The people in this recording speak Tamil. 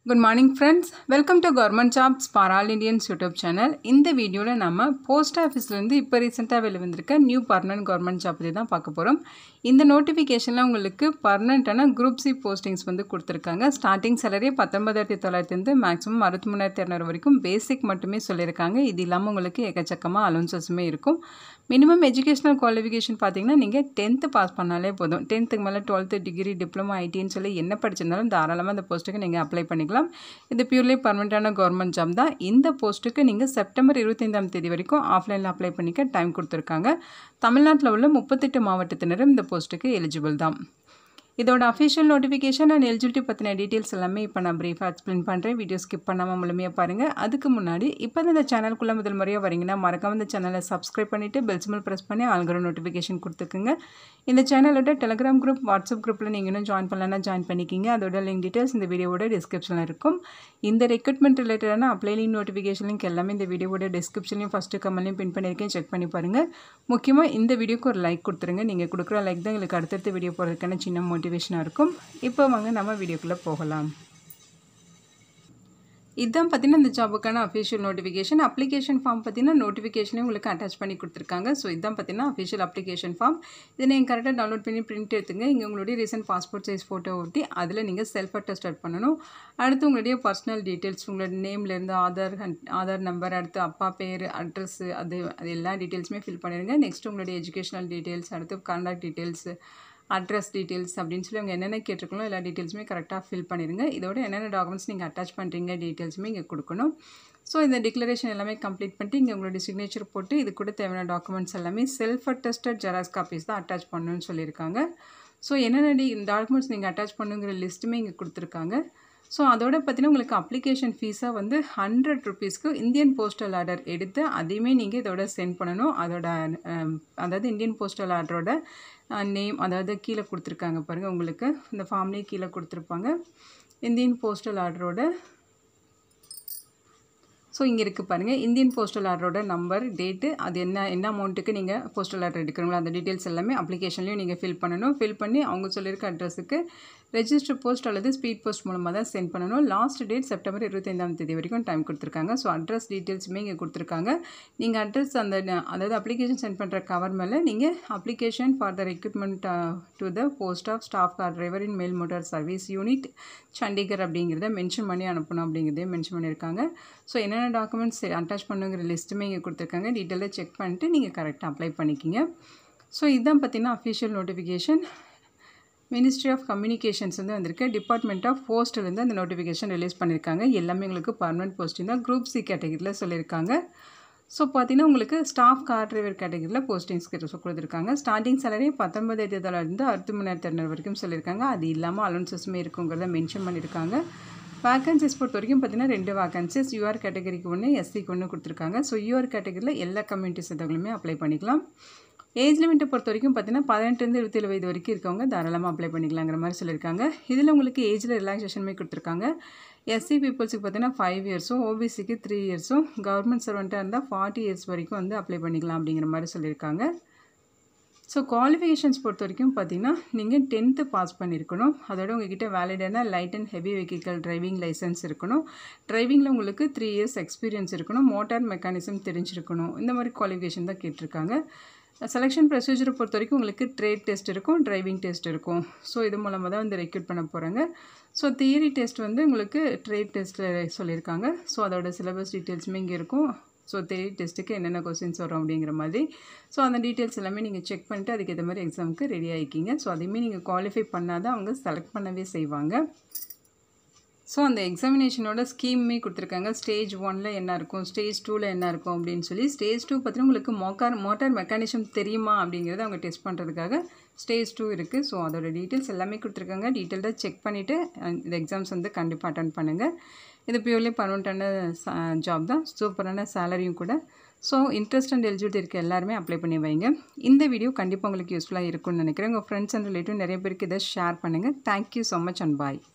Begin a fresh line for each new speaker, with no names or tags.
good morning friends welcome to government jobs for all Indians YouTube channel இந்த வீடியோவில் நம்ம போஸ்ட் ஆஃபீஸ்லேருந்து இப்போ ரீசெண்டாக வெளிவந்திருக்க நியூ பர்மனன்ட் கவர்மெண்ட் ஜாப் பற்றி தான் பார்க்க போகிறோம் இந்த நோட்டிஃபிகேஷனில் உங்களுக்கு பர்மனண்ட்டான குரூப் சி போஸ்டிங்ஸ் வந்து கொடுத்துருக்காங்க ஸ்டார்டிங் சேலரி பத்தொன்பதாயிரத்தி தொள்ளாயிரத்துலேருந்து மேக்ஸிமம் அறுபத்தி மூணாயிரத்தி இரநூறு வரைக்கும் பேசிக் மட்டுமே சொல்லியிருக்காங்க இது இல்லாமல் உங்களுக்கு எக்கச்சக்கமாக அலோன்சஸுமே இருக்கும் மினிமம் எஜுகேஷனல் குவாலிஃபிகேஷன் பார்த்தீங்கன்னா நீங்கள் டென்த்து பாஸ் பண்ணாலே போதும் டென்த்துக்கு மேலே டுவெல்த்து டிகிரி டிப்ளமோ ஐடின்னு சொல்லி என்ன படிச்சிருந்தாலும் தாராளமாக அந்த போஸ்ட்டுக்கு நீங்கள் அப்ளை பண்ணிக்கலாம் இது பியூர்லி பர்மனெண்ட்டான கவர்மெண்ட் ஜாப் தான் இந்த போஸ்ட்டுக்கு நீங்கள் செப்டம்பர் இருபத்தைந்தாம் தேதி வரைக்கும் ஆஃப்லைனில் அப்ளை பண்ணிக்க டைம் கொடுத்துருக்காங்க தமிழ்நாட்டில் உள்ள முப்பத்தெட்டு மாவட்டத்தினரும் இந்த போஸ்ட்டுக்கு எலிஜிபிள் தான் இதோட அஃபிஷியல் நோட்டிஃபிகேஷன் அண்ட் எலிஜிபிலிட்டி பற்றின டீட்டெயில்ஸ் எல்லாமே இப்போ நான் ப்ரீஃபாக எக்ஸ்பிளைன் பண்ணுறேன் வீடியோ ஸ்கிப் பண்ணாமல் முழுமையாக பாருங்கள் அதுக்கு முன்னாடி இப்போ இந்த சேனலுக்குள்ளே முதல் முறையாக வரீங்கன்னா மறக்காம இந்த சேனலை சப்ஸ்கிரைப் பண்ணிவிட்டு பெல் சிம்பிள் ப்ரெஸ் பண்ணி ஆளுங்கிற நோட்டிஃபிகேஷன் கொடுத்துக்குங்க இந்த சேனலோட டெலிகிராம் குரூப் வாட்ஸ்அப் குரூப்பில் நீங்கள் இன்னும் ஜாயின் பண்ணலன்னா ஜாயின் பண்ணிக்கிங்க அதோட லிங்க் டீட்டெயில்ஸ் இந்த வீடியோவோட டிஸ்கிரிப்ஷனில் இருக்கும் இந்த ரெக்ரூட்மெண்ட் ரிலேட்டடான அப்ளை லிங்க் நோட்டிஃபிகேஷன் லிங்க் எல்லாமே இந்த வீடியோவோட டிஸ்கிரிப்ஷன்லையும் ஃபஸ்ட்டு கமெண்ட்லையும் பின் பண்ணியிருக்கேன் செக் பண்ணி பாருங்கள் முக்கியமாக இந்த வீடியோக்கு ஒரு லைக் கொடுத்துருங்க நீங்கள் கொடுக்குற லைக் தான் எங்களுக்கு அடுத்தடுத்த வீடியோ போகிறதுக்கான சின்ன மோட்டிவேஷனாக இருக்கும் இப்போ வாங்க நம்ம வீடியோக்குள்ளே போகலாம் இதுதான் பார்த்தீங்கன்னா இந்த ஜாபுக்கான அஃபிஷியல் நோட்டிஃபிகேஷன் அப்ளிகேஷன் ஃபார்ம் பார்த்தீங்கன்னா நோட்டிஃபிகேஷனே உங்களுக்கு அட்டாச் பண்ணி கொடுத்துருக்காங்க ஸோ இதுதான் பார்த்தீங்கன்னா அஃபிஷியல் அப்ளிகேஷன் ஃபார்ம் இதை நீங்கள் கரெக்டாக டவுன்லோட் பண்ணி பிரிண்ட் எடுத்துங்க இங்கே உங்களுடைய ரீசெண்ட் பாஸ்போர்ட் சைஸ் ஃபோட்டோ ஒட்டி அதில் நீங்கள் செல்ஃப் அட்டஸ்டட் பண்ணணும் அடுத்து உங்களுடைய பர்சனல் டீட்டெயில்ஸ் உங்களோட நேம்லேருந்து ஆதார் ஆதார் நம்பர் அடுத்து அப்பா பேர் அட்ரஸ்ஸு அது அது எல்லா டீட்டெயில்ஸுமே ஃபில் பண்ணிடுங்க நெக்ஸ்ட் உங்களுடைய எஜுகேஷனல் டீட்டெயில்ஸ் அடுத்து கான்டாக்ட் டீட்டெயில்ஸு அட்ரஸ் டீட்டெயில்ஸ் அப்படின்னு சொல்லி அவங்க என்னென்ன கேட்டிருக்கணும் எல்லா டீட்டெயில்ஸுமே கரெக்டாக ஃபில் பண்ணிடுங்க இதோட என்னென்ன டாக்குமெண்ட்ஸ் நீங்கள் அட்டாச் பண்ணுறீங்க டீட்டெயில்ஸுமே இங்கே கொடுக்கணும் ஸோ இந்த டிக்ளரேஷன் எல்லாமே கம்ப்ளீட் பண்ணிட்டு இங்கே உங்களுடைய சிக்னேச்சர் போட்டு இது கூட தேவையான டாக்குமெண்ட்ஸ் எல்லாமே செல்ஃப் அட்டஸ்டட் ஜெராக்ஸ் காப்பீஸ் தான் அட்டாச் பண்ணணும்னு சொல்லியிருக்காங்க ஸோ என்னென்ன டி டாக்குமெண்ட்ஸ் நீங்கள் அட்டாச் பண்ணுங்கிற லிஸ்ட்டுமே இங்கே கொடுத்துருக்காங்க ஸோ அதோட பார்த்தீங்கன்னா உங்களுக்கு அப்ளிகேஷன் ஃபீஸாக வந்து ஹண்ட்ரட் ருபீஸ்க்கு இந்தியன் போஸ்டல் ஆர்டர் எடுத்து அதையுமே நீங்கள் இதோட சென்ட் பண்ணணும் அதோட அதாவது இந்தியன் போஸ்டல் ஆர்டரோட நேம் அதாவது கீழே கொடுத்துருக்காங்க பாருங்கள் உங்களுக்கு இந்த ஃபார்ம்லேயே கீழே கொடுத்துருப்பாங்க இந்தியன் போஸ்டல் ஆர்டரோட ஸோ இங்கே இருக்குது பாருங்கள் இந்தியன் போஸ்டல் ஆர்டரோட நம்பர் டேட்டு அது என்ன என்ன அமௌண்ட்டுக்கு நீங்கள் போஸ்டல் ஆர்டர் எடுக்கிறீங்களோ அந்த டீட்டெயில்ஸ் எல்லாமே அப்ளிகேஷன்லேயும் நீங்கள் ஃபில் பண்ணணும் ஃபில் பண்ணி அவங்க சொல்லியிருக்க அட்ரஸுக்கு ரெஜிஸ்டர் போஸ்ட் அல்லது ஸ்பீட் போஸ்ட் மூலமாக தான் சென்ட் பண்ணணும் லாஸ்ட் டேட் செப்டம்பர் இருபத்தைந்தாம் தேதி வரைக்கும் டைம் கொடுத்துருக்காங்க ஸோ அட்ரஸ் டீட்டெயில்ஸுமே இங்கே கொடுத்துருக்காங்க நீங்கள் அட்ரஸ் அந்த அதாவது அப்ளிகேஷன் சென்ட் பண்ணுற கவர் மேலே நீங்கள் application for the recruitment to the post of staff car driver in mail motor service unit Chandigarh அப்படிங்கிறத மென்ஷன் பண்ணி அனுப்பணும் அப்படிங்கிறதே மென்ஷன் பண்ணியிருக்காங்க ஸோ என்னென்ன டாக்குமெண்ட்ஸ் அட்டாச் பண்ணுங்கிற லிஸ்ட்டுமே இங்கே கொடுத்துருக்காங்க டீட்டெயிலாக செக் பண்ணிட்டு நீங்கள் கரெக்டாக அப்ளை பண்ணிக்கிங்க ஸோ இதுதான் பார்த்தீங்கன்னா official notification ministry of communications வந்து வந்திருக்கு டிபார்ட்மெண்ட் ஆஃப் போஸ்ட்லேருந்து அந்த நோட்டிஃபிகேஷன் ரிலீஸ் பண்ணியிருக்காங்க எல்லாமே உங்களுக்கு பர்மனெண்ட் போஸ்டிங் தான் குரூப் சி கேட்டகரியில் சொல்லியிருக்காங்க ஸோ பார்த்தீங்கன்னா உங்களுக்கு ஸ்டாஃப் கார் டிரைவர் கேட்டகரியில் போஸ்டிங்ஸ் கொடுத்துருக்காங்க ஸ்டார்டிங் சேலரி பத்தொன்பதாயிரத்தி தொள்ளாயிரத்து அறுபத்தி மூணாயிரத்தி இரநூறு வரைக்கும் சொல்லியிருக்காங்க அது இல்லாமல் அலோன்சஸுமே இருக்குங்கிறத மென்ஷன் பண்ணியிருக்காங்க வேகன்சிஸ் பொறுத்த வரைக்கும் பார்த்தீங்கன்னா ரெண்டு வேகன்சிஸ் யூஆர் கேட்டகரிக்கு ஒன்று எஸ்சிக்கு ஒன்று கொடுத்துருக்காங்க ஸோ யூஆர் கேட்டகரியில் எல்லா கம்யூனிட்டிஸ் எதுவுமே அப்ளை பண்ணிக்கலாம் ஏஜ் லிமிட்டை பொறுத்த வரைக்கும் பார்த்தீங்கன்னா பதினெட்டுலேருந்து இருபத்தேழு வயது வரைக்கும் இருக்கவங்க தாராளமாக அப்ளை பண்ணிக்கலாங்கிற மாதிரி சொல்லியிருக்காங்க இதில் உங்களுக்கு ஏஜில் ரிலாக்ஸேஷனுமே கொடுத்துருக்காங்க எஸ்சி பீப்புள்ஸுக்கு பார்த்தீங்கன்னா ஃபைவ் இயர்ஸும் ஓபிசிக்கு த்ரீ இயர்ஸும் கவர்மெண்ட் சர்வெண்ட்டாக இருந்தால் ஃபார்ட்டி இயர்ஸ் வரைக்கும் வந்து அப்ளை பண்ணிக்கலாம் அப்படிங்கிற மாதிரி சொல்லியிருக்காங்க ஸோ குவாலிஃபிகேஷன்ஸ் பொறுத்த வரைக்கும் பார்த்தீங்கன்னா நீங்கள் டென்த்து பாஸ் பண்ணியிருக்கணும் அதோட உங்ககிட்ட வேலிடான light and heavy vehicle driving licence இருக்கணும் டிரைவிங்கில் உங்களுக்கு த்ரீ இயர்ஸ் எக்ஸ்பீரியன்ஸ் இருக்கணும் மோட்டார் மெக்கானிசம் தெரிஞ்சிருக்கணும் இந்த மாதிரி குவாலிஃபிகேஷன் தான் கேட்டிருக்காங்க செலெக்ஷன் ப்ரொசீஜரை பொறுத்த வரைக்கும் உங்களுக்கு ட்ரேட் டெஸ்ட் இருக்கும் டிரைவிங் டெஸ்ட் இருக்கும் ஸோ இது மூலமாக தான் வந்து ரெக்ரூட் பண்ண போகிறாங்க ஸோ தியரி டெஸ்ட் வந்து உங்களுக்கு ட்ரேட் டெஸ்ட்டில் சொல்லியிருக்காங்க ஸோ அதோட சிலபஸ் டீட்டெயில்ஸுமே இங்கே இருக்கும் ஸோ தியரி டெஸ்ட்டுக்கு என்னென்ன கொஸ்டின்ஸ் வரும் அப்படிங்கிற மாதிரி ஸோ அந்த டீட்டெயில்ஸ் எல்லாமே நீங்கள் செக் பண்ணிட்டு அதுக்கு ஏற்ற மாதிரி எக்ஸாமுக்கு ரெடி ஆகிக்கிங்க ஸோ அதையுமே நீங்கள் குவாலிஃபை பண்ணால் தான் அவங்க செலக்ட் பண்ணவே செய்வாங்க ஸோ அந்த எக்ஸாமினேஷனோட ஸ்கீமே கொடுத்துருக்காங்க ஸ்டேஜ் ஒனில் என்ன இருக்கும் ஸ்டேஜ் டூவில் என்ன இருக்கும் அப்படின்னு சொல்லி ஸ்டேஜ் டூ பார்த்தீங்கன்னா உங்களுக்கு மோக்கார் மோட்டார் மெக்கானிசம் தெரியுமா அப்படிங்கிறத அவங்க டெஸ்ட் பண்ணுறதுக்காக ஸ்டேஜ் டூ இருக்குது ஸோ அதோட டீட்டெயில்ஸ் எல்லாமே கொடுத்துருக்காங்க டீட்டெயில்டாக செக் பண்ணிவிட்டு இந்த எக்ஸாம்ஸ் வந்து கண்டிப்பாக அட்டன் பண்ணுங்கள் இது பியூர்லி பர்மனண்ட்டான ஜாப் தான் சூப்பரான சேலரியும் கூட ஸோ இன்ட்ரெஸ்ட் அண்ட் எலிஜிபிலிட்டி இருக்க எல்லாருமே அப்ளை பண்ணி வைங்க இந்த வீடியோ கண்டிப்பாக உங்களுக்கு யூஸ்ஃபுல்லாக இருக்கும்னு நினைக்கிறேன் உங்கள் ஃப்ரெண்ட்ஸ் அண்ட் ரிலேட்டிவ் நிறைய பேருக்கு இதை ஷேர் பண்ணுங்கள் thank you so much and bye